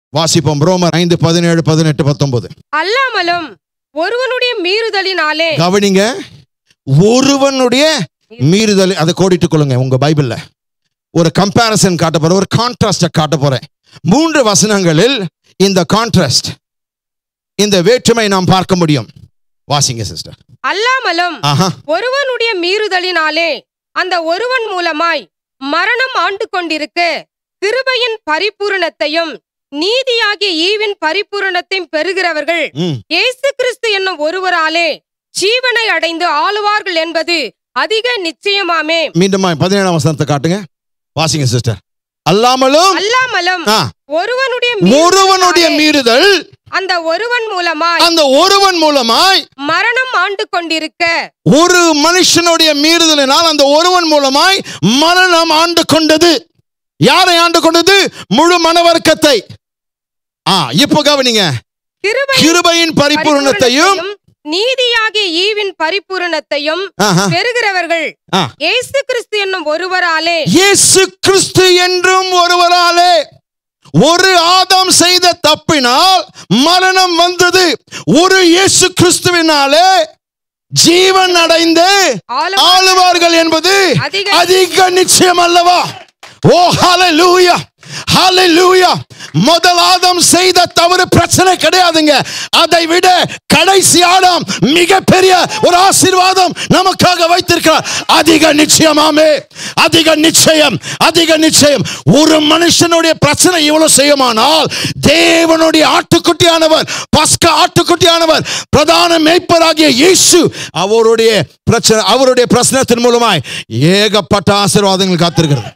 வாசிப்போம் ரோமர் ஐந்து பதினேழு பதினெட்டு பத்தொன்பது அல்லாமலும் ஒருவனுடைய மீறுதலினாலே கவனிங்க ஒருவனுடைய மீறுதல் அதை கோடிட்டுக் கொள்ளுங்க உங்க பைபிள்ல ஒரு கம்பாரிசன் காட்ட போறேன் ஒரு கான்ட்ராஸ்ட காட்ட போறேன் மூன்று வசனங்களில் இந்த கான்ட்ராஸ்ட் இந்த வேற்றுமை நாம் பார்க்க முடியும் வாசிங்க சிஸ்டர் அல்லாமலும் ஆஹா ஒருவனுடைய மீறுதலினாலே அந்த ஒருவன் மூலமாய் மரணம் ஆண்டு கொண்டிருக்க கிருபையின் பரிபூரணத்தையும் நீதியாகிய ஈவின் பரிபூரணத்தையும் பெறுகிறவர்கள் ம் இயேசு கிறிஸ்து என்னும் ஒருவராலே ஜீவனை அடைந்து ஆளுவார்கள் என்பது அதிக நிச்சயமாமே மீண்டும் பதினேழாம் வசனத்தை காட்டுங்க வாசிங்க சிஸ்டர் அல்லாமலும் அல்லாமலும் ஆ, ஒருவனுடைய ஒருவனுடைய மீறுதலினாலே மீறுதல் அந்த ஒருவன் மூலமாய் அந்த ஒருவன் மூலமாய் மரணம் ஆண்டு கொண்டிருக்க ஒரு மனுஷனுடைய மீறுதலினால் அந்த ஒருவன் மூலமாய் மரணம் ஆண்டு கொண்டது யாரை ஆண்டு கொண்டது முழு மனவர்க்கத்தை ஆ இப்போ கவனிங்க கிருபை கிருபையின் பரிபூர்ணத்தையும் நீதியாகிய ஈவின் பரிபூரணத்தையும் ஆஹா, பெறுகிறவர்கள் ஆ. இயேசு கிறிஸ்து என்னும் ஒருவராலே இயேசு கிறிஸ்து என்றும் ஒருவராலே ஒரு ஆதாம் செய்த தப்பினால் மரணம் வந்தது ஒரு இயேசு கிறிஸ்துவினாலே ஜீவன் அடைந்து ஆளுவார்கள் ஆளுவார்கள் என்பது அதிக அதிக நிச்சயம் அல்லவா ஓ ஹalleluya ஹalleluya முதல் ஆதாம் செய்த தவறு பிரச்சனை கிடையாதுங்க அதை விட கடைசி ஆதாம் மிகப்பெரிய ஒரு ஆசீர்வாதம் நமக்காக வைத்திருக்கிறார் அதிக நிச்சயமாமே அதிக நிச்சயம் அதிக நிச்சயம் ஒரு மனுஷனுடைய பிரச்சனை இவ்வளவு செய்யுமானால் தேவனுடைய ஆட்டுக்குட்டியானவர் பஸ்கா ஆட்டுக்குட்டியானவர் பிரதான மேய்ப்பராகிய இயேசு அவருடைய பிரச்சனை அவருடைய பிரச்சனத்தின் மூலமாய் ஏகப்பட்ட ஆசீர்வாதங்கள் காத்திருக்கிறது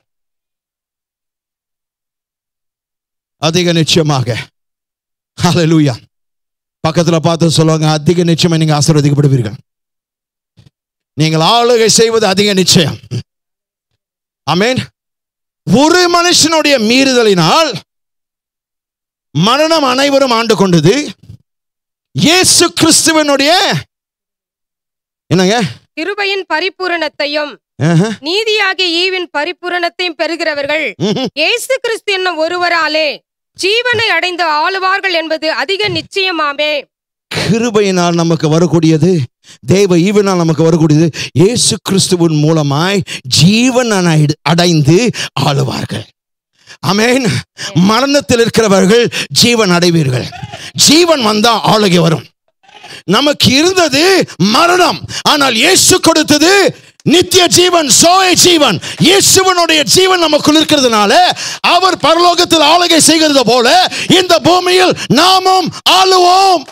அதிக நிச்சயமாக ஹalleluya பக்கத்துல பார்த்து சொல்லுவாங்க அதிக நிச்சயமா நீங்க ஆசீர்வதிக்கப்படுவீர்கள் நீங்கள் ஆளுகை செய்வது அதிக நிச்சயம் ஆமென் ஒரு மனுஷனுடைய மீறுதலினால் மரணம் அனைவரும் ஆண்டு கொண்டது இயேசு கிறிஸ்துவனுடைய என்னங்க கிருபையின் பரிபூரணத்தையும் ஆஹா. நீதியாகிய ஈவின் பரிபூரணத்தையும் பெறுகிறவர்கள் ம்ஹும். இயேசு கிறிஸ்து என்னும் ஒருவராலே ஜீவனை அடைந்து ஆளுவார்கள் என்பது அதிக நிச்சயமாமே கிருபையினால் நமக்கு வரக்கூடியது தேவ ஈவனால் நமக்கு வரக்கூடியது இயேசு கிறிஸ்துவின் மூலமாய் ஜீவன் அடை- அடைந்து ஆளுவார்கள் ஆமென் மரணத்தில் இருக்கிறவர்கள் ஜீவன் அடைவீர்கள் ஜீவன் வந்தா ஆளுகை வரும் நமக்கு இருந்தது மரணம் ஆனால் இயேசு கொடுத்தது நித்திய ஜீவன் சோய ஜீவன் இயேசுவனுடைய ஜீவன் நமக்குள் இருக்கிறதுனால அவர் பரலோகத்தில் ஆளுகை செய்கிறது போல இந்த பூமியில் நாமும் ஆளுவோம்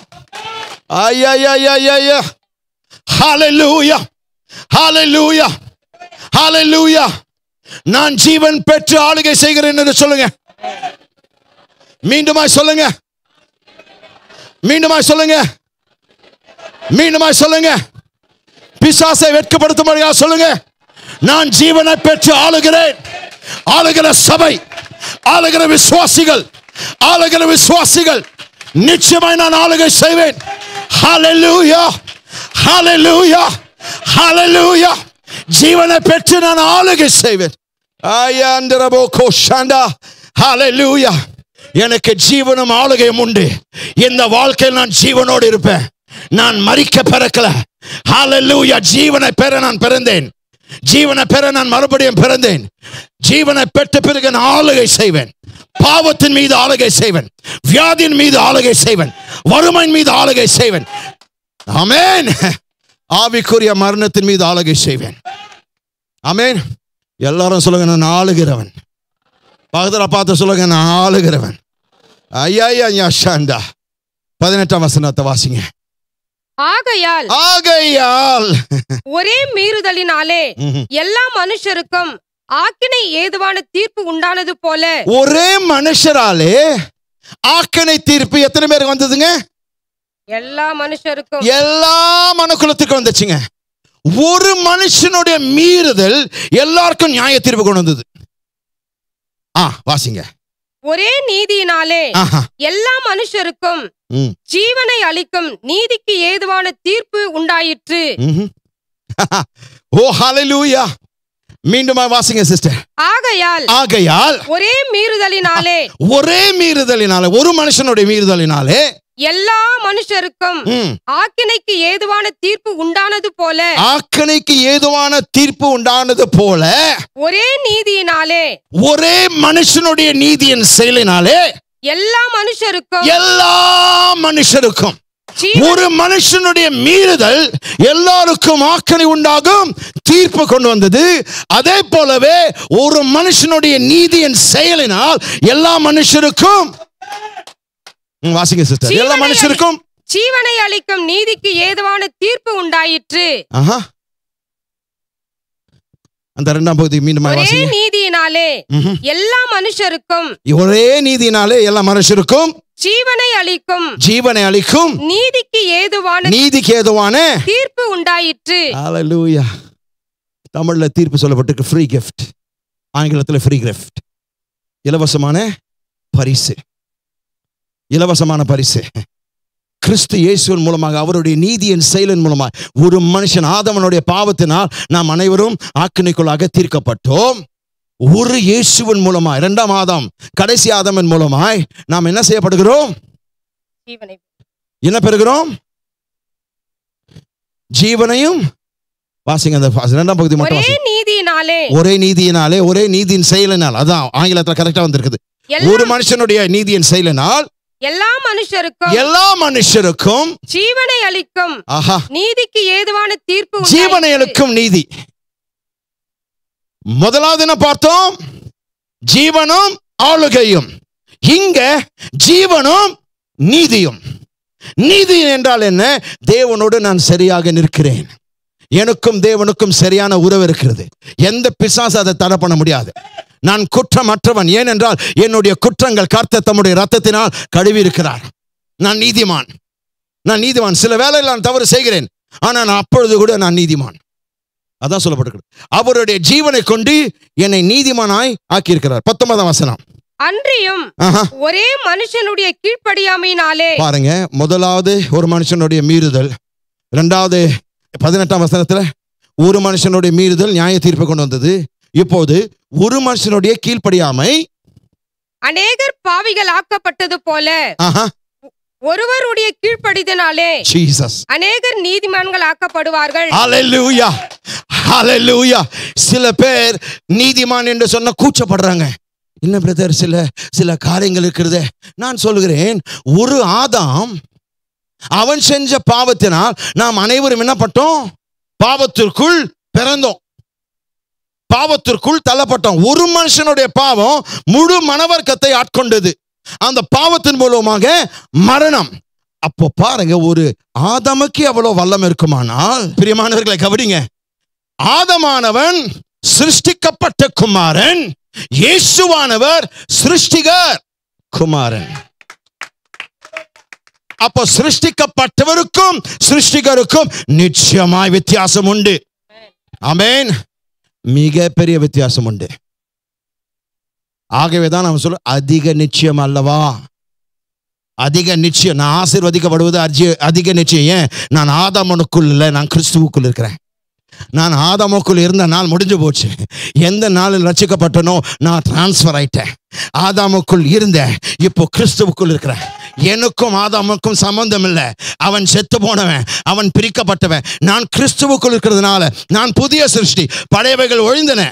ஐயா ஹalleluya ஹalleluya ஹalleluya நான் ஜீவன் பெற்று ஆளுகை செய்கிறேன் என்று சொல்லுங்க மீண்டுமாய் சொல்லுங்க மீண்டுமாய் சொல்லுங்க மீண்டுமாய் சொல்லுங்க பிசாசை வெட்கப்படுத்தும்படியா சொல்லுங்க நான் ஜீவனை பெற்று ஆளுகிறேன் ஆளுகிற சபை ஆளுகிற விசுவாசிகள் ஆளுகிற விசுவாசிகள் நிச்சயமாய் நான் ஆளுகை செய்வேன் ஹalleluya ஹalleluya ஹalleluya ஜீவனை பெற்று நான் ஆளுகை செய்வேன் ஆயாந்திரபோ கோஷாண்டா ஹalleluya எனக்கு ஜீவனும் ஆளுகையும் உண்டு இந்த வாழ்க்கையில் நான் ஜீவனோடு இருப்பேன் நான் மறிக்க பிறக்கல ஹalleluya ஜீவனை பெற நான் பிறந்தேன் ஜீவனை பெற நான் மறுபடியும் பிறந்தேன் ஜீவனை பெற்ற பிறகு நான் ஆளுகை செய்வேன் பாவத்தின் மீது ஆளுகை செய்வேன் வியாதியின் மீது ஆளுகை செய்வேன் வறுமையின் மீது ஆளுகை செய்வேன் ஆமென் ஆவிக்குரிய மரணத்தின் மீது ஆளுகை செய்வேன் ஆமென் எல்லாரும் சொல்லுங்க நான் ஆளுகிறவன் பக்கத்தில் பார்த்து சொல்லுங்க நான் ஆளுகிறவன் ஐயா ஐயா ஷாண்டா பதினெட்டாம் வசனத்தை வாசிங்க ஆகையால் ஆகையால் ஒரே மீறுதலினாலே ம்ஹும். எல்லா மனுஷருக்கும் ஆக்கினை ஏதுவான தீர்ப்பு உண்டானது போல ஒரே மனுஷராலே ஆக்கனை தீர்ப்பு எத்தனை பேருக்கு வந்ததுங்க எல்லா மனுஷருக்கும் எல்லா மனுக்குலத்துக்கும் வந்துச்சுங்க ஒரு மனுஷனுடைய மீறுதல் எல்லாருக்கும் நியாய தீர்ப்பு கொண்டு வந்தது ஆ வாசிங்க ஒரே நீதியினாலே ஆஹா எல்லா மனுஷருக்கும் ம் ஜீவனை அளிக்கும் நீதிக்கு ஏதுவான தீர்ப்பு உண்டாயிற்று ம்ஹும். ஓ ஹalleluya மீண்டுமா வாசிங்க சிஸ்டர் ஆகையால் ஆகையால் ஒரே மீறுதலினாலே ஒரே மீறுதலினாலே ஒரு மனுஷனுடைய மீறுதலினாலே எல்லா மனுஷருக்கும் ம், ஆக்கினைக்கு ஏதுவான தீர்ப்பு உண்டானது போல ஆக்கணைக்கு ஏதுவான தீர்ப்பு உண்டானது போல ஒரே நீதியினாலே ஒரே மனுஷனுடைய நீதியின் செயலினாலே எல்லா மனுஷருக்கும் எல்லா மனுஷருக்கும் ஜீவ- ஒரு மனுஷனுடைய மீறுதல் எல்லாருக்கும் ஆக்கணி உண்டாகும் தீர்ப்பு கொண்டு வந்தது அதே போலவே ஒரு மனுஷனுடைய நீதியின் செயலினால் எல்லா மனுஷருக்கும் ம், வாசிங்க சிஸ்டர் எல்லா ஜீவனை மனுஷருக்கும் ஜீவனை அளிக்கும் நீதிக்கு ஏதுவான தீர்ப்பு உண்டாயிற்று ஆஹா அந்த இரண்டாம் பகுதி மீண்டும் ஒரே வாசிங்க நீதியினாலே ம்ஹும். எல்லா மனுஷருக்கும் ஒரே நீதியினாலே எல்லா மனுஷருக்கும் ஜீவனை அளிக்கும் ஜீவனை அளிக்கும் நீதிக்கு ஏதுவான நீதிக்கு ஏதுவான தீர்ப்பு உண்டாயிற்று ஹalleluya தமிழ்ல தீர்ப்பு சொல்லப்பட்டிருக்கு ஃப்ரீ கிஃப்ட் ஆங்கிலத்தில் ஃப்ரீ கிஃப்ட் இலவசமான பரிசு இலவசமான பரிசு கிறிஸ்து இயேசுவின் மூலமாக அவருடைய நீதியின் செயலின் மூலமாக ஒரு மனுஷன் ஆதவனுடைய பாவத்தினால் நாம் அனைவரும் ஆக்கினைக்குள்ளாக தீர்க்கப்பட்டோம் ஒரு இயேசுவின் மூலமாய் இரண்டாம் ஆதாம் கடைசி ஆதமின் மூலமாய் நாம் என்ன செய்யப்படுகிறோம் ஜீவனை என்ன பெறுகிறோம் ஜீவனையும் வாசிங்க அந்த பா- இரண்டாம் பகுதி மட்டும் ஒரே வாசிங்க. நீதியினாலே ஒரே நீதியினாலே ஒரே நீதியின் செயலினால் அதான் ஆங்கிலத்துல கரெக்டா வந்திருக்குது எல்லா ஒரு மனுஷனுடைய நீதியின் செயலினால் எல்லா மனுஷருக்கும் எல்லா மனுஷருக்கும் ஜீவனை அளிக்கும் ஆஹா நீதிக்கு ஏதுவான தீர்ப்பு உண்டாயிற்று. ஜீவனைகளுக்கும் நீதி முதலாவது என்ன பார்த்தோம் ஜீவனும் ஆளுகையும் இங்க ஜீவனும் நீதியும் நீதி என்றால் என்ன தேவனோடு நான் சரியாக நிற்கிறேன் எனக்கும் தேவனுக்கும் சரியான உறவு இருக்கிறது எந்த பிசாசு அதை தடை பண்ண முடியாது நான் குற்றமற்றவன் ஏனென்றால் என்னுடைய குற்றங்கள் கர்த்தர் தம்முடைய ரத்தத்தினால் கழுவி இருக்கிறார் நான் நீதிமான் நான் நீதிமான் சில வேளையில் நான் தவறு செய்கிறேன் ஆனால் நான் அப்பொழுது கூட நான் நீதிமான் அதான் சொல்லப்பட்டிருக்கு அவருடைய ஜீவனை கொண்டு என்னை நீதிமானாய் ஆக்கியிருக்கிறார் பத்தொன்பதாம் வசனம் அன்றியும் ஆஹா ஒரே மனுஷனுடைய கீழ்ப்படியாமையினாலே பாருங்க முதலாவது ஒரு மனுஷனுடைய மீறுதல் இரண்டாவது பதினெட்டாம் வசனத்துல ஒரு மனுஷனுடைய மீறுதல் நியாய தீர்ப்பை கொண்டு வந்தது இப்போது ஒரு மனுஷனுடைய கீழ்ப்படியாமை அநேகர் பாவிகள் ஆக்கப்பட்டது போல ஆஹா ஒருவருடைய கீழ்ப்படிதனாலே ஜீசஸ் அநேகர் நீதிமான்கள் ஆக்கப்படுவார்கள் ஹalleluya ஹalleluya சில பேர் நீதிமான் என்று சொன்ன கூச்சப்படுறாங்க என்ன பிரதர் சில சில காரியங்கள் இருக்கிறதே நான் சொல்கிறேன் ஒரு ஆதாம் அவன் செஞ்ச பாவத்தினால் நாம் அனைவரும் என்ன பட்டோம் பாவத்திற்குள் பிறந்தோம் பாவத்திற்குள் தள்ளப்பட்டோம் ஒரு மனுஷனுடைய பாவம் முழு மனவர்க்கத்தை ஆட்கொண்டது அந்த பாவத்தின் மூலமாக மரணம் அப்போ பாருங்க ஒரு ஆதமுக்கு எவ்வளவு வல்லம் இருக்குமானால் பிரியமானவர்களை கவனிங்க ஆதமானவன் சிருஷ்டிக்கப்பட்ட குமாரன் இயேசுவானவர் சிருஷ்டிகர் குமாரன் அப்போ சிருஷ்டிக்கப்பட்டவருக்கும் சிருஷ்டிகருக்கும் நிச்சயமாய் வித்தியாசம் உண்டு ஆமென் மிகப்பெரிய வித்தியாசம் உண்டு ஆகவே தான் நம்ம சொல்ல அதிக நிச்சயம் அல்லவா அதிக நிச்சயம் நான் ஆசீர்வதிக்கப்படுவது அர்ஜி அதிக நிச்சயம் ஏன் நான் ஆதாமனுக்குள் இல்லை நான் கிறிஸ்துவுக்குள் இருக்கிறேன் நான் ஆதாமுக்குள் இருந்த நாள் முடிஞ்சு போச்சு எந்த நாளில் ரட்சிக்கப்பட்டனோ நான் டிரான்ஸ்ஃபர் ஆயிட்டேன் ஆதாமுக்குள் இருந்தேன் இப்போ கிறிஸ்துவுக்குள் இருக்கிறேன் எனக்கும் ஆதாமுக்கும் சம்பந்தம் இல்லை அவன் செத்து போனவன் அவன் பிரிக்கப்பட்டவன் நான் கிறிஸ்துவுக்குள் இருக்கிறதுனால நான் புதிய சிருஷ்டி பழையவைகள் ஒழிந்தன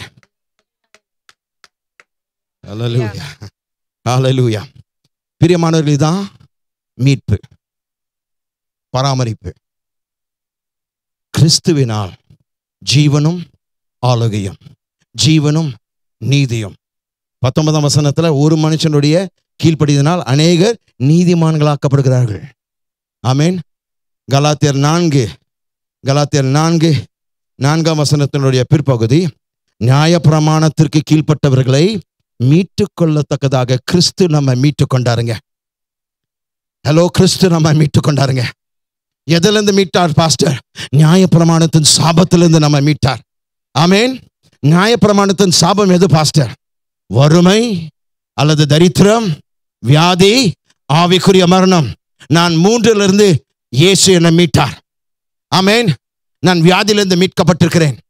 ஹalleluya ஹalleluya பிரியமானவர்கள் இதுதான் மீட்பு பராமரிப்பு கிறிஸ்துவினால் ஜீவனும் ஆளுகையும் ஜீவனும் நீதியும் பத்தொன்பதாம் வசனத்துல ஒரு மனுஷனுடைய கீழ்ப்படியதனால் அநேகர் நீதிமான்களாக்கப்படுகிறார்கள் ஆமென் கலாத்தியர் நான்கு கலாத்தியர் நான்கு நான்காம் வசனத்தினுடைய பிற்பகுதி நியாயப்பிரமாணத்திற்கு கீழ்ப்பட்டவர்களை மீட்டு கொள்ளத்தக்கதாக கிறிஸ்து நம்ம மீட்டு கொண்டாருங்க ஹலோ கிறிஸ்து நம்ம மீட்டு கொண்டாருங்க எதிலிருந்து மீட்டார் பாஸ்டர் நியாயப்பிரமாணத்தின் சாபத்திலிருந்து நம்ம மீட்டார் ஆமேன் நியாயப்பிரமாணத்தின் சாபம் எது பாஸ்டர் வறுமை அல்லது தரித்திரம் வியாதி ஆவிக்குரிய மரணம் நான் மூன்றிலிருந்து இயேசு என்னை மீட்டார் ஆமேன் நான் வியாதியிலிருந்து மீட்கப்பட்டிருக்கிறேன்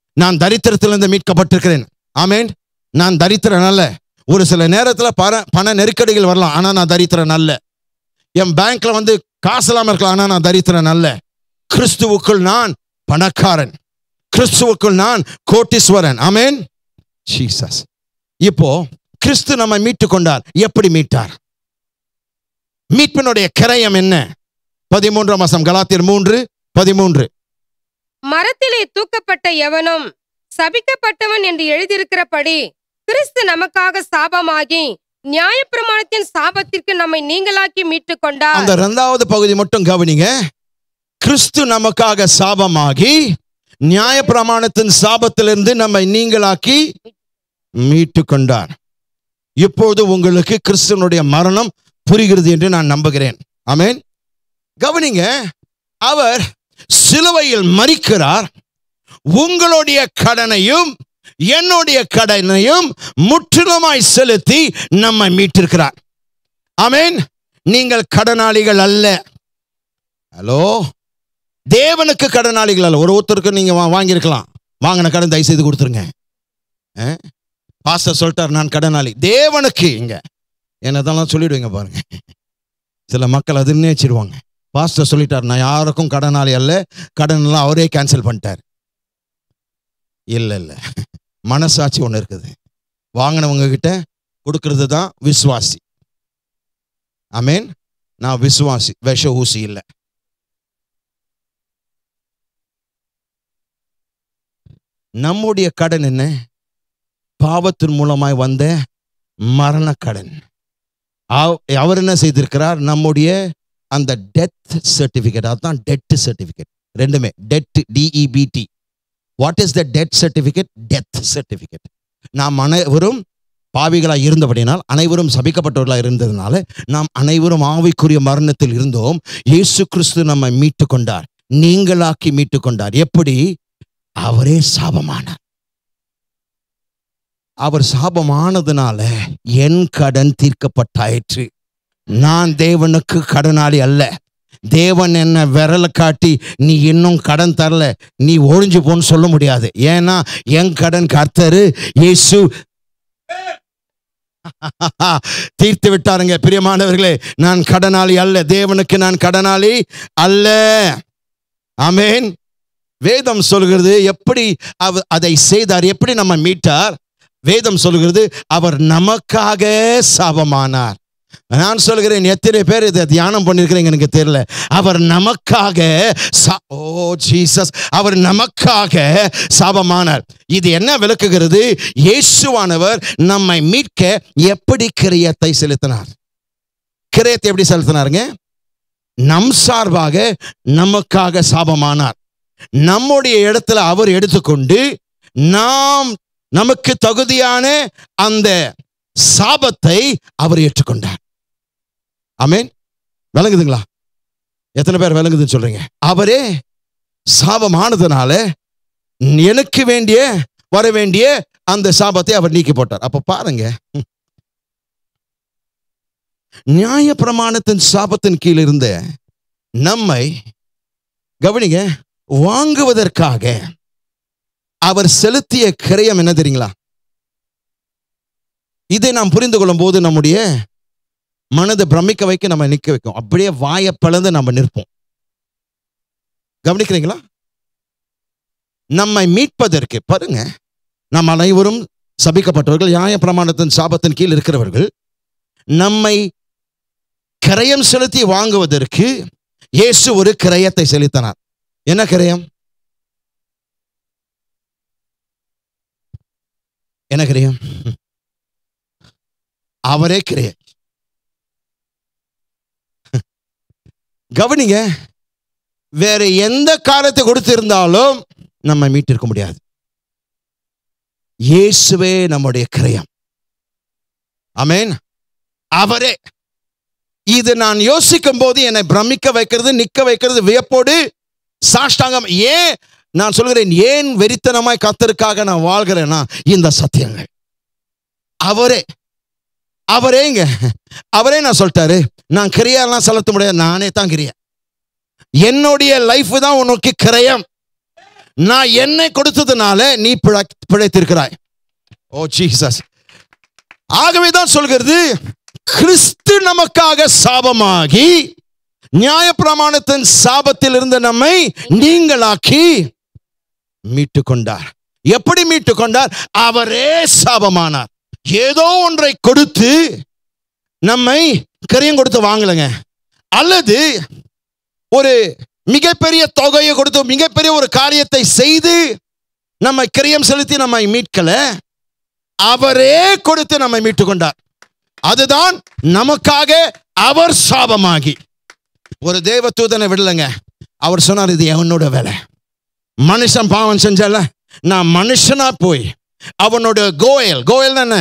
நான் தரித்திரத்திலிருந்து மீட்கப்பட்டிருக்கிறேன் ஆமென் நான் தரித்திரன் அல்ல ஒரு சில நேரத்துல பண பண நெருக்கடிகள் வரலாம் ஆனா நான் தரித்திரன் அல்ல என் பேங்க்ல வந்து காசு இல்லாம இருக்கலாம் ஆனா நான் தரித்திரன் அல்ல கிறிஸ்துவுக்குள் நான் பணக்காரன் கிறிஸ்துவுக்குள் நான் கோட்டீஸ்வரன் ஆமென் ஜீசஸ் இப்போ கிறிஸ்து நம்மை மீட்டு கொண்டார் எப்படி மீட்டார் மீட்பினுடைய கிரயம் என்ன பதிமூன்றாம் மாசம் கலாத்தியர் மூன்று பதிமூன்று மரத்திலே தூக்கப்பட்ட எவனும் சபிக்கப்பட்டவன் என்று எழுதியிருக்கிறபடி கிறிஸ்து நமக்காக சாபமாகி நியாயப்பிரமாணத்தின் சாபத்திற்கு நம்மை நீங்களாக்கி மீட்டுக் கொண்டார் அந்த இரண்டாவது பகுதி மட்டும் கவனிங்க கிறிஸ்து நமக்காக சாபமாகி நியாயப்பிரமாணத்தின் சாபத்திலிருந்து நம்மை நீங்களாக்கி மீட்டு கொண்டார் இப்போது உங்களுக்கு கிறிஸ்துவனுடைய மரணம் புரிகிறது என்று நான் நம்புகிறேன் ஆமென் கவனிங்க அவர் சிலுவையில் மறிக்கிறார் உங்களுடைய கடனையும் என்னுடைய கடனையும் முற்றிலுமாய் செலுத்தி நம்மை மீட்டிருக்கிறார் ஆமென் நீங்கள் கடனாளிகள் அல்ல ஹலோ தேவனுக்கு கடனாளிகள் அல்ல ஒரு ஒருத்தருக்கு நீங்க வா- வாங்கியிருக்கலாம் வாங்கின கடன் தயவு செய்து கொடுத்துருங்க பாஸ்டர் சொல்லிட்டார் நான் கடனாளி தேவனுக்கு இங்க என்னதெல்லாம் சொல்லிடுவீங்க பாருங்க சில மக்கள் அது நினைச்சிருவாங்க பாஸ்டர் சொல்லிட்டார் நான் யாருக்கும் கடனாளி அல்ல கடன் எல்லாம் அவரே கேன்சல் பண்ணிட்டார் இல்ல இல்ல மனசாட்சி ஒன்று இருக்குது வாங்கினவங்க கிட்ட கொடுக்கறது தான் விசுவாசி ஆமென் நான் விசுவாசி விஷ ஊசி இல்லை நம்முடைய கடன் என்ன பாவத்தின் மூலமாய் வந்த மரண கடன் அவ- அவர் என்ன செய்திருக்கிறார் நம்முடைய அந்த டெத் சர்டிபிகேட் அதுதான் டெட் சர்டிபிகேட் ரெண்டுமே டெட் டிஇபிடி what is the death certificate death certificate நாம் அனைவரும் பாவிகளாய் இருந்தபடினால் அனைவரும் சபிக்கப்பட்டவர்களாக இருந்ததுனால நாம் அனைவரும் ஆவிக்குரிய மரணத்தில் இருந்தோம் இயேசு கிறிஸ்து நம்மை மீட்டு கொண்டார் நீங்களாக்கி மீட்டு கொண்டார் எப்படி அவரே சாபமானார் அவர் சாபமானதுனால என் கடன் தீர்க்கப்பட்டாயிற்று நான் தேவனுக்கு கடனாளி அல்ல தேவன் என்ன விரல காட்டி நீ இன்னும் கடன் தரல நீ ஒழிஞ்சு போன்னு சொல்ல முடியாது ஏன்னா என் கடன் கர்த்தரு இயேசு தீர்த்து விட்டாருங்க பிரியமானவர்களே நான் கடனாளி அல்ல தேவனுக்கு நான் கடனாளி அல்ல ஆமென் வேதம் சொல்கிறது எப்படி அவர் அதை செய்தார் எப்படி நம்ம மீட்டார் வேதம் சொல்கிறது அவர் நமக்காக சாபமானார் நான் சொல்கிறேன் எத்தனை பேர் இதை தியானம் பண்ணிருக்கிறீங்க எனக்கு தெரியல அவர் நமக்காக சா- ஓ ஜீசஸ் அவர் நமக்காக சாபமானார் இது என்ன விளக்குகிறது இயேசுவானவர் நம்மை மீட்க எப்படி கிரியத்தை செலுத்தினார் கிரியத்தை எப்படி செலுத்தினாருங்க நம் சார்பாக நமக்காக சாபமானார் நம்முடைய இடத்துல அவர் எடுத்துக்கொண்டு நாம் நமக்கு தகுதியான அந்த சாபத்தை அவர் ஏற்றுக்கொண்டார் ஆமென் விளங்குதுங்களா எத்தனை பேர் விளங்குதுன்னு சொல்றீங்க அவரே சாபமானதுனால எனக்கு வேண்டிய வர வேண்டிய அந்த சாபத்தை அவர் நீக்கி போட்டார் அப்ப பாருங்க நியாய பிரமாணத்தின் சாபத்தின் கீழ் இருந்த நம்மை கவனிங்க வாங்குவதற்காக அவர் செலுத்திய கிரயம் என்ன தெரியுங்களா இதை நாம் புரிந்து கொள்ளும் போது நம்முடைய மனதை பிரமிக்க வைக்க நம்ம நிற்க வைக்கும் அப்படியே வாயை பிளந்து நம்ம நிற்போம் கவனிக்கிறீங்களா நம்மை மீட்பதற்கு பாருங்க நம் அனைவரும் சபிக்கப்பட்டவர்கள் நியாய பிரமாணத்தின் சாபத்தின் கீழ் இருக்கிறவர்கள் நம்மை கிரயம் செலுத்தி வாங்குவதற்கு இயேசு ஒரு கிரயத்தை செலுத்தினார் என்ன கிரயம் என்ன கிரயம் அவரே கிரயம் கவனிங்க வேற எந்த காரியத்தை கொடுத்திருந்தாலும் நம்ம மீட்டிருக்க முடியாது இயேசுவே நம்முடைய கிரயம் ஆமென் அவரே இது நான் யோசிக்கும் போது என்னை பிரமிக்க வைக்கிறது நிக்க வைக்கிறது வியப்போடு சாஷ்டாங்கம் ஏன் நான் சொல்கிறேன் ஏன் வெறித்தனமாய் கத்தருக்காக நான் வாழ்கிறேன்னா இந்த சத்தியங்கள் அவரே அவரேங்க அவரே நான் சொல்லிட்டாரு நான் கிரியாலாம் செலுத்த முடியாது நானே தான் கிரியா என்னுடைய லைஃப் தான் உனக்கு கிரயம் நான் என்னை கொடுத்ததுனால நீ பிழை பிழைத்திருக்கிறாய் ஓ ஜீசஸ் ஆகவே தான் சொல்கிறது கிறிஸ்து நமக்காக சாபமாகி நியாயப்பிரமாணத்தின் சாபத்தில் இருந்த நம்மை நீங்களாக்கி மீட்டு கொண்டார் எப்படி மீட்டு கொண்டார் அவரே சாபமானார் ஏதோ ஒன்றை கொடுத்து நம்மை கரியம் கொடுத்து வாங்கலைங்க அல்லது ஒரு மிகப்பெரிய தொகையை கொடுத்து மிகப்பெரிய ஒரு காரியத்தை செய்து நம்மை கிரியம் செலுத்தி நம்மை மீட்கல அவரே கொடுத்து நம்மை மீட்டு கொண்டார் அதுதான் நமக்காக அவர் சாபமாகி ஒரு தேவ தூதனை விடலைங்க அவர் சொன்னார் இது என்னோட வேலை மனுஷன் பாவம் செஞ்சல நான் மனுஷனா போய் அவனோட கோயல் கோயல் என்ன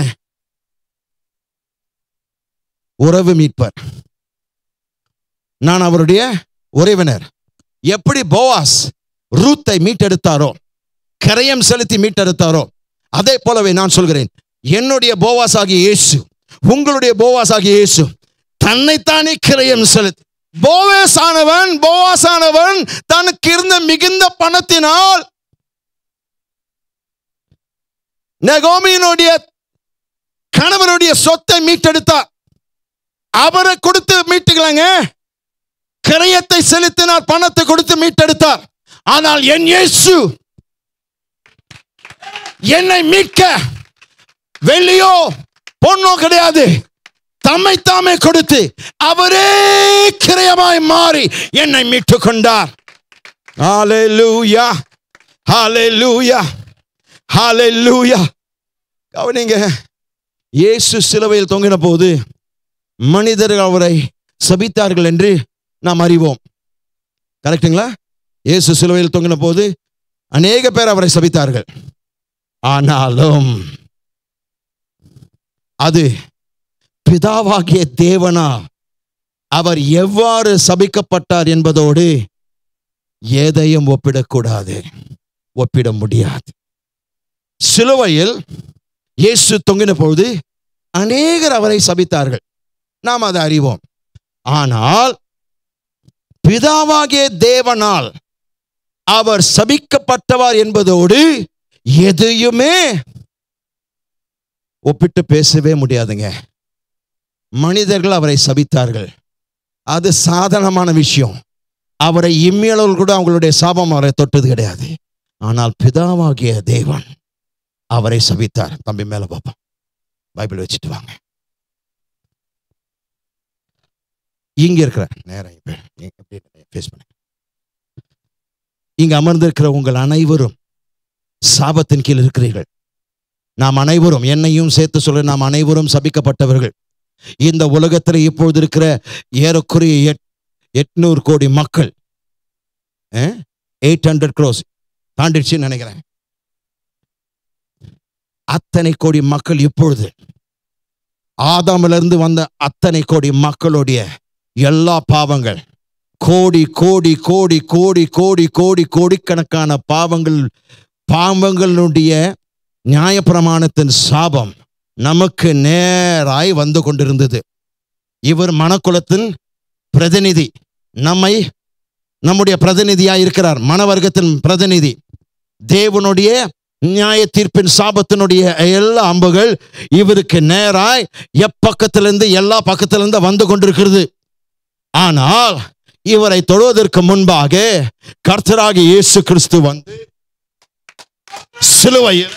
உறவு மீட்பர் நான் அவருடைய உறவினர் எப்படி போவாஸ் ரூத்தை மீட்டெடுத்தாரோ கரையம் செலுத்தி மீட்டெடுத்தாரோ அதே போலவே நான் சொல்கிறேன் என்னுடைய போவாஸ் ஆகிய இயேசு உங்களுடைய போவாஸ் ஆகிய இயேசு தன்னைத்தானே கிரயம் செலுத்தி போவேஸ் ஆனவன் போவாஸ் ஆனவன் தனக்கு இருந்த மிகுந்த பணத்தினால் நெகோமியினுடைய கணவனுடைய சொத்தை மீட்டெடுத்தார் அவரை கொடுத்து மீட்டுக்கலாங்க கிரயத்தை செலுத்தினார் பணத்தை கொடுத்து மீட்டெடுத்தார் ஆனால் என் இயேசு என்னை மீட்க வெள்ளியோ பொண்ணோ கிடையாது தம்மை தாமே கொடுத்து அவரே கிரயமாய் மாறி என்னை மீட்டு கொண்டார் ஹalleluya ஹalleluya ஹalleluya கவனிங்க இயேசு சிலுவையில் தொங்கின போது மனிதர்கள் அவரை சபித்தார்கள் என்று நாம் அறிவோம் கரெக்டுங்களா இயேசு சிலுவையில் தொங்கின போது அநேக பேர் அவரை சபித்தார்கள் ஆனாலும் அது பிதாவாகிய தேவனா அவர் எவ்வாறு சபிக்கப்பட்டார் என்பதோடு எதையும் ஒப்பிடக்கூடாது ஒப்பிட முடியாது சிலுவையில் இயேசு தொங்கின பொழுது அநேகர் அவரை சபித்தார்கள் நாம் அதை அறிவோம் ஆனால் பிதாவாகிய தேவனால் அவர் சபிக்கப்பட்டவர் என்பதோடு எதையுமே ஒப்பிட்டு பேசவே முடியாதுங்க மனிதர்கள் அவரை சபித்தார்கள் அது சாதாரணமான விஷயம் அவரை இம்மியளவு கூட அவங்களுடைய சாபம் அவரை தொட்டது கிடையாது ஆனால் பிதாவாகிய தேவன் அவரை சபித்தார் தம்பி மேல பாப்பா பைபிள் வச்சுட்டு வாங்க இங்க இருக்கிற நேரம் இப்ப இங்க அப்படியே ஃபேஸ் பண்ணுங்க இங்க அமர்ந்திருக்கிற உங்கள் அனைவரும் சாபத்தின் கீழ் இருக்கிறீர்கள் நாம் அனைவரும் என்னையும் சேர்த்து சொல்ல நாம் அனைவரும் சபிக்கப்பட்டவர்கள் இந்த உலகத்தில் இப்பொழுது இருக்கிற ஏறக்குறைய எட் எட்நூறு கோடி மக்கள் எயிட் ஹண்ட்ரட் க்ரோஸ் தாண்டிடுச்சுன்னு நினைக்கிறேன் அத்தனை கோடி மக்கள் இப்பொழுது ஆதாமிலிருந்து வந்த அத்தனை கோடி மக்களுடைய எல்லா பாவங்கள் கோடி கோடி கோடி கோடி கோடி கோடி கோடிக்கணக்கான பாவங்கள் பாவங்களுடைய நியாயப்பிரமாணத்தின் சாபம் நமக்கு நேராய் வந்து கொண்டிருந்தது இவர் மனக்குலத்தின் பிரதிநிதி நம்மை நம்முடைய பிரதிநிதியாய் இருக்கிறார் மனவர்க்கத்தின் பிரதிநிதி தேவனுடைய நியாய தீர்ப்பின் சாபத்தினுடைய எல்லா அம்புகள் இவருக்கு நேராய் எப்பக்கத்திலிருந்து எல்லா பக்கத்திலிருந்து வந்து கொண்டிருக்கிறது ஆனால் இவரை தொழுவதற்கு முன்பாக கர்த்தராகிய இயேசு கிறிஸ்து வந்து சிலுவையில்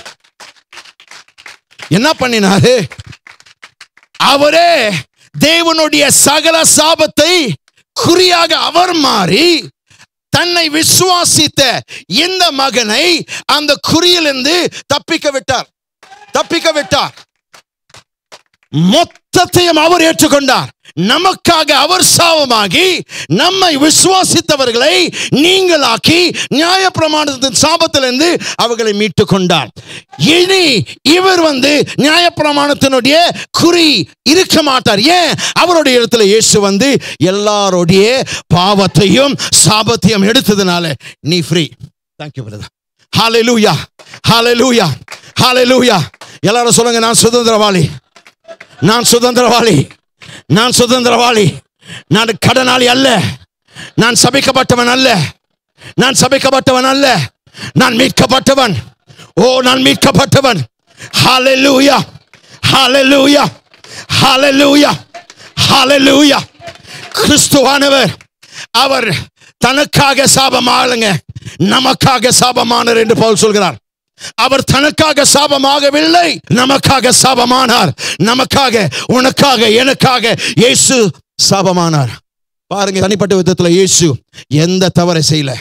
என்ன பண்ணினாரு அவரே தேவனுடைய சகல சாபத்தை குறியாக அவர் மாறி தன்னை விசுவாசித்த இந்த மகனை அந்த குறியிலிருந்து தப்பிக்க விட்டார் தப்பிக்க விட்டார் மொத்தத்தையும் அவர் ஏற்றுக்கொண்டார் நமக்காக அவர் சாபமாகி நம்மை விசுவாசித்தவர்களை நீங்களாக்கி நியாய பிரமாணத்தின் சாபத்திலிருந்து அவர்களை மீட்டு கொண்டார் இனி இவர் வந்து நியாய பிரமாணத்தினுடைய குறி இருக்க மாட்டார் ஏன் அவருடைய இடத்துல இயேசு வந்து எல்லாருடைய பாவத்தையும் சாபத்தையும் எடுத்ததுனால நீ ஃப்ரீ தேங்க்யூ பிரதர் ஹalleluya ஹalleluya ஹalleluya எல்லாரும் சொல்லுங்க நான் சுதந்திரவாளி நான் சுதந்திரவாளி நான் சுதந்திரவாளி நான் கடனாளி அல்ல நான் சபிக்கப்பட்டவன் அல்ல நான் சபிக்கப்பட்டவன் அல்ல நான் மீட்கப்பட்டவன் ஓ நான் மீட்கப்பட்டவன் ஹalleluya ஹalleluya ஹalleluya ஹalleluya கிறிஸ்துவானவர் அவர் தனக்காக சாபமாகலங்க நமக்காக சாபமானார் என்று பவுல் சொல்கிறார் அவர் தனக்காக சாபமாகவில்லை நமக்காக சாபமானார் நமக்காக உனக்காக எனக்காக இயேசு சாபமானார் பாருங்க தனிப்பட்ட விதத்துல இயேசு எந்த தவறை செய்யல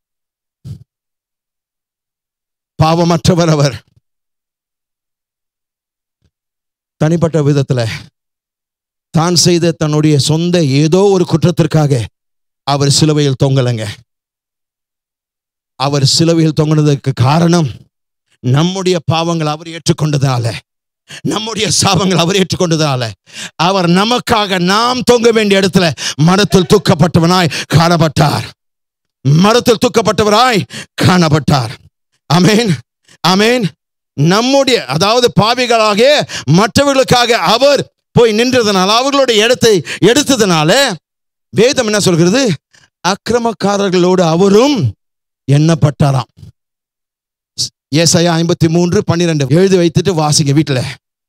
பாவமற்றவர் அவர் தனிப்பட்ட விதத்துல தான் செய்த தன்னுடைய சொந்த ஏதோ ஒரு குற்றத்திற்காக அவர் சிலுவையில் தொங்கலைங்க அவர் சிலுவையில் தொங்கினதுக்கு காரணம் நம்முடைய பாவங்கள் அவர் ஏற்றுக்கொண்டதால நம்முடைய சாபங்கள் அவர் ஏற்றுக்கொண்டதால அவர் நமக்காக நாம் தொங்க வேண்டிய இடத்துல மரத்தில் தூக்கப்பட்டவனாய் காணப்பட்டார் மரத்தில் தூக்கப்பட்டவராய் காணப்பட்டார் அமேன் அமேன் நம்முடைய அதாவது பாவிகளாகிய மற்றவர்களுக்காக அவர் போய் நின்றதுனால அவர்களுடைய இடத்தை எடுத்ததுனால வேதம் என்ன சொல்கிறது அக்கிரமக்காரர்களோடு அவரும் எண்ணப்பட்டாராம் ஏசாயா ஐம்பத்தி மூன்று பன்னிரெண்டு எழுதி வைத்துட்டு வாசிங்க வீட்டில்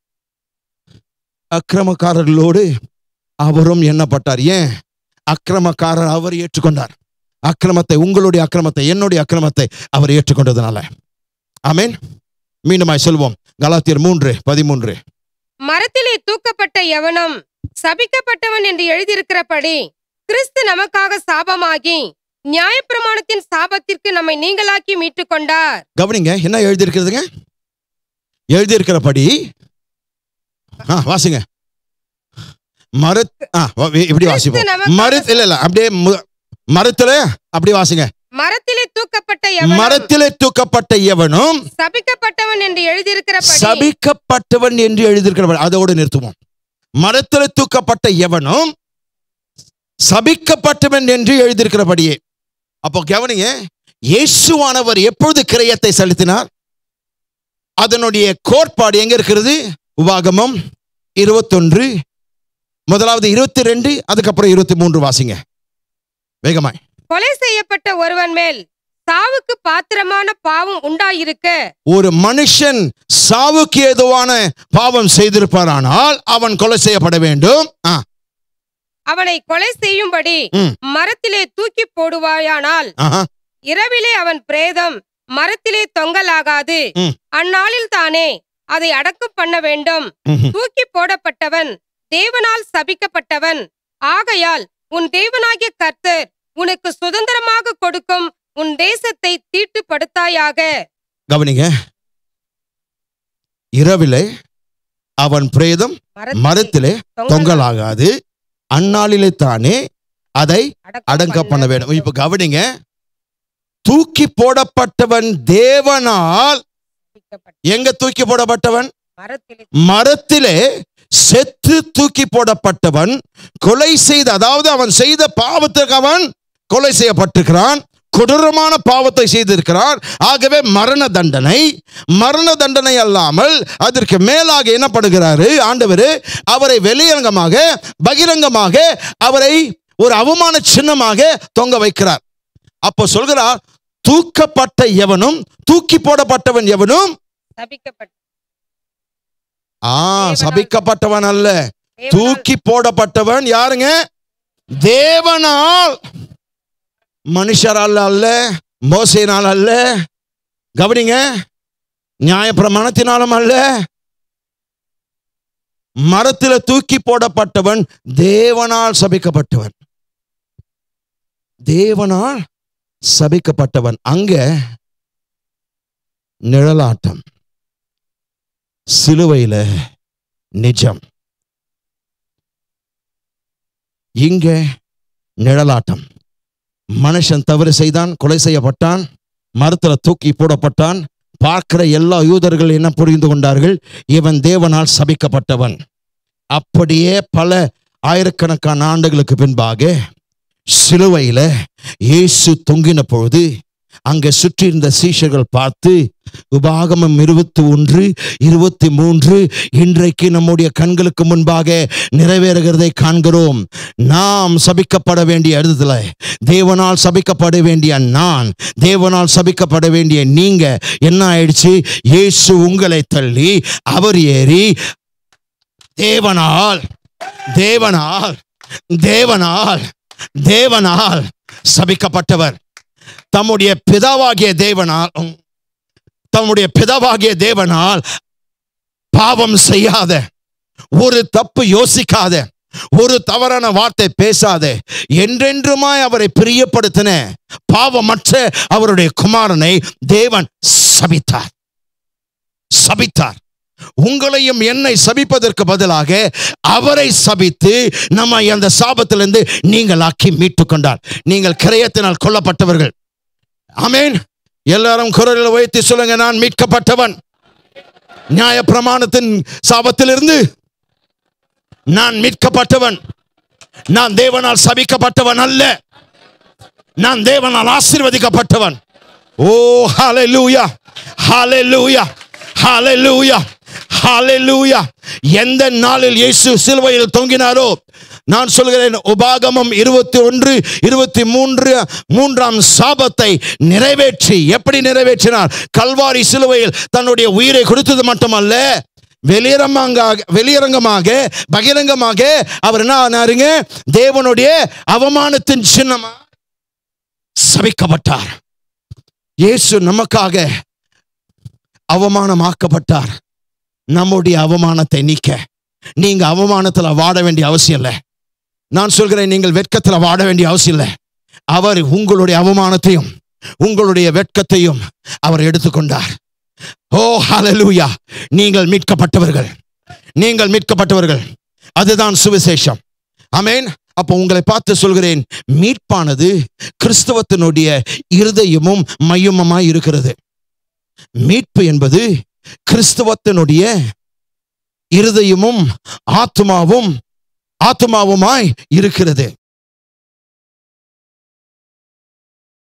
அக்கிரமக்காரர்களோடு அவரும் எண்ணப்பட்டார் ஏன் அக்கிரமக்காரர் அவர் ஏற்றுக்கொண்டார் அக்கிரமத்தை உங்களுடைய அக்கிரமத்தை என்னுடைய அக்கிரமத்தை அவர் ஏற்றுக்கொண்டதுனால ஆமென் மீண்டுமாய் சொல்வோம் கலாத்தியர் மூன்று பதிமூன்று மரத்திலே தூக்கப்பட்ட எவனும் சபிக்கப்பட்டவன் என்று எழுதியிருக்கிறபடி கிறிஸ்து நமக்காக சாபமாகி நியாயப்பிரமாணத்தின் சாபத்திற்கு நம்மை நீங்களாக்கி மீட்டுக் கொண்டார் கவனிங்க என்ன எழுதியிருக்கிறதுங்க எழுதியிருக்கிறபடி ஆ வாசிங்க மர ஆ வா- இப்படி வாசிப்போம் நமக்காக மரத் இல்ல இல்ல அப்படியே மு- மரத்துல அப்படி வாசிங்க மரத்திலே தூக்கப்பட்ட எவனும் மரத்திலே தூக்கப்பட்ட எவனும் சபிக்கப்பட்டவன் என்று எழுதியிருக்கிறபடி சபிக்கப்பட்டவன் என்று எழுதியிருக்கிறவன் அதோடு நிறுத்துவோம் மரத்திலே தூக்கப்பட்ட எவனும் சபிக்கப்பட்டவன் என்று எழுதியிருக்கிறபடியே அப்போ கவனிங்க இயேசுவானவர் எப்பொழுது கிரயத்தை செலுத்தினார் அதனுடைய கோட்பாடு எங்க இருக்கிறது உபாகமம் இருபத்தொன்று முதலாவது இருபத்தி ரெண்டு அதுக்கப்புறம் இருபத்தி மூன்று வாசிங்க வேகமாய் கொலை செய்யப்பட்ட ஒருவன் மேல் சாவுக்கு பாத்திரமான பாவம் உண்டாயிருக்க ஒரு மனுஷன் சாவுக்கு ஏதுவான பாவம் செய்திருப்பாரானால் அவன் கொலை செய்யப்பட வேண்டும் ஆ, அவனை கொலை செய்யும்படி ம். மரத்திலே தூக்கி போடுவாயானால் ஆஹா. இரவிலே அவன் பிரேதம் மரத்திலே தொங்கலாகாது ம். அந்நாளில் தானே அதை அடக்கம் பண்ண வேண்டும் ம்ஹும். தூக்கி போடப்பட்டவன் தேவனால் சபிக்கப்பட்டவன் ஆகையால் உன் தேவனாகிய கர்த்தர் உனக்கு சுதந்திரமாக கொடுக்கும் உன் தேசத்தை தீட்டுப்படுத்தாயாக கவனிங்க இரவிலே அவன் பிரேதம் மரத்திலே தொங்கலாகாது அந்நாளிலே தானே அதை அடங்க பண்ண வேண்டும் இப்ப கவனிங்க தூக்கி போடப்பட்டவன் தேவனால் எங்க தூக்கி போடப்பட்டவன் மரத்திலே மரத்திலே செத்து தூக்கி போடப்பட்டவன் கொலை செய்த அதாவது அவன் செய்த பாவத்திற்கு அவன் கொலை செய்யப்பட்டிருக்கிறான் கொடூரமான பாவத்தை செய்திருக்கிறான் ஆகவே மரண தண்டனை மரண தண்டனை அல்லாமல் அதற்கு மேலாக என்ன பண்ணுகிறாரு ஆண்டவர் அவரை வெளியரங்கமாக பகிரங்கமாக அவரை ஒரு அவமான சின்னமாக தொங்க வைக்கிறார் அப்போ சொல்கிறார் தூக்கப்பட்ட எவனும் தூக்கி போடப்பட்டவன் எவனும் சபிக்கப்பட்ட ஆ சபிக்கப்பட்டவன் அல்ல தூக்கி போடப்பட்டவன் யாருங்க தேவனால் மனுஷரால் அல்ல மோசையினால் அல்ல கவனிங்க நியாயப்பிரமாணத்தினாலும் அல்ல மரத்தில் தூக்கி போடப்பட்டவன் தேவனால் சபிக்கப்பட்டவன் தேவனால் சபிக்கப்பட்டவன் அங்க நிழலாட்டம் சிலுவையில நிஜம் இங்க நிழலாட்டம் மனுஷன் தவறு செய்தான் கொலை செய்யப்பட்டான் மரத்துல தூக்கி போடப்பட்டான் பார்க்கிற எல்லா யூதர்கள் என்ன புரிந்து கொண்டார்கள் இவன் தேவனால் சபிக்கப்பட்டவன் அப்படியே பல ஆயிரக்கணக்கான ஆண்டுகளுக்கு பின்பாக சிலுவையில இயேசு தொங்கின பொழுது அங்கே சுற்றி இருந்த சீஷர்கள் பார்த்து உபாகமம் இருபத்தி ஒன்று இருபத்தி மூன்று இன்றைக்கு நம்முடைய கண்களுக்கு முன்பாக நிறைவேறுகிறதை காண்கிறோம் நாம் சபிக்கப்பட வேண்டிய இடத்துல தேவனால் சபிக்கப்பட வேண்டிய நான் தேவனால் சபிக்கப்பட வேண்டிய நீங்க என்ன ஆயிடுச்சு இயேசு உங்களை தள்ளி அவர் ஏறி தேவனால் தேவனால் தேவனால் தேவனால் சபிக்கப்பட்டவர் தம்முடைய பிதாவாகிய தேவனால் தம்முடைய பிதாவாகிய தேவனால் பாவம் செய்யாத ஒரு தப்பு யோசிக்காத ஒரு தவறான வார்த்தை பேசாத என்றென்றுமாய் அவரை பிரியப்படுத்தின பாவமற்ற அவருடைய குமாரனை தேவன் சபித்தார் சபித்தார் உங்களையும் என்னை சபிப்பதற்கு பதிலாக அவரை சபித்து நம்ம அந்த சாபத்திலிருந்து நீங்கள் ஆக்கி மீட்டு கொண்டார் நீங்கள் கிரயத்தினால் கொல்லப்பட்டவர்கள் ஆமேன் எல்லாரும் குரலில் வைத்து சொல்லுங்க நான் மீட்கப்பட்டவன் நியாய பிரமாணத்தின் சாபத்திலிருந்து நான் மீட்கப்பட்டவன் நான் தேவனால் சபிக்கப்பட்டவன் அல்ல நான் தேவனால் ஆசீர்வதிக்கப்பட்டவன் ஓ ஹalleluya ஹalleluya ஹalleluya ஹalleluya எந்த நாளில் இயேசு சிலுவையில் தொங்கினாரோ நான் சொல்கிறேன் உபாகமம் இருபத்தி ஒன்று இருபத்தி மூன்று மூன்றாம் சாபத்தை நிறைவேற்றி எப்படி நிறைவேற்றினார் கல்வாரி சிலுவையில் தன்னுடைய உயிரை கொடுத்தது மட்டுமல்ல வெளியரங்கமாக வெளியரங்கமாக பகிரங்கமாக அவர் என்ன ஆனாருங்க தேவனுடைய அவமானத்தின் சின்னமா சபிக்கப்பட்டார் இயேசு நமக்காக அவமானமாக்கப்பட்டார் நம்முடைய அவமானத்தை நீக்க நீங்க அவமானத்துல வாட வேண்டிய அவசியம் இல்லை நான் சொல்கிறேன் நீங்கள் வெட்கத்துல வாட வேண்டிய அவசியம் இல்லை அவர் உங்களுடைய அவமானத்தையும் உங்களுடைய வெட்கத்தையும் அவர் எடுத்துக்கொண்டார் ஓ ஹalleluya நீங்கள் மீட்கப்பட்டவர்கள் நீங்கள் மீட்கப்பட்டவர்கள் அதுதான் சுவிசேஷம் ஆமென் அப்போ உங்களை பார்த்து சொல்கிறேன் மீட்பானது கிறிஸ்தவத்தினுடைய இருதயமும் மையமுமாய் இருக்கிறது மீட்பு என்பது கிறிஸ்தவத்தினுடைய இருதயமும் ஆத்மாவும் ஆத்மாவுமாய் இருக்கிறது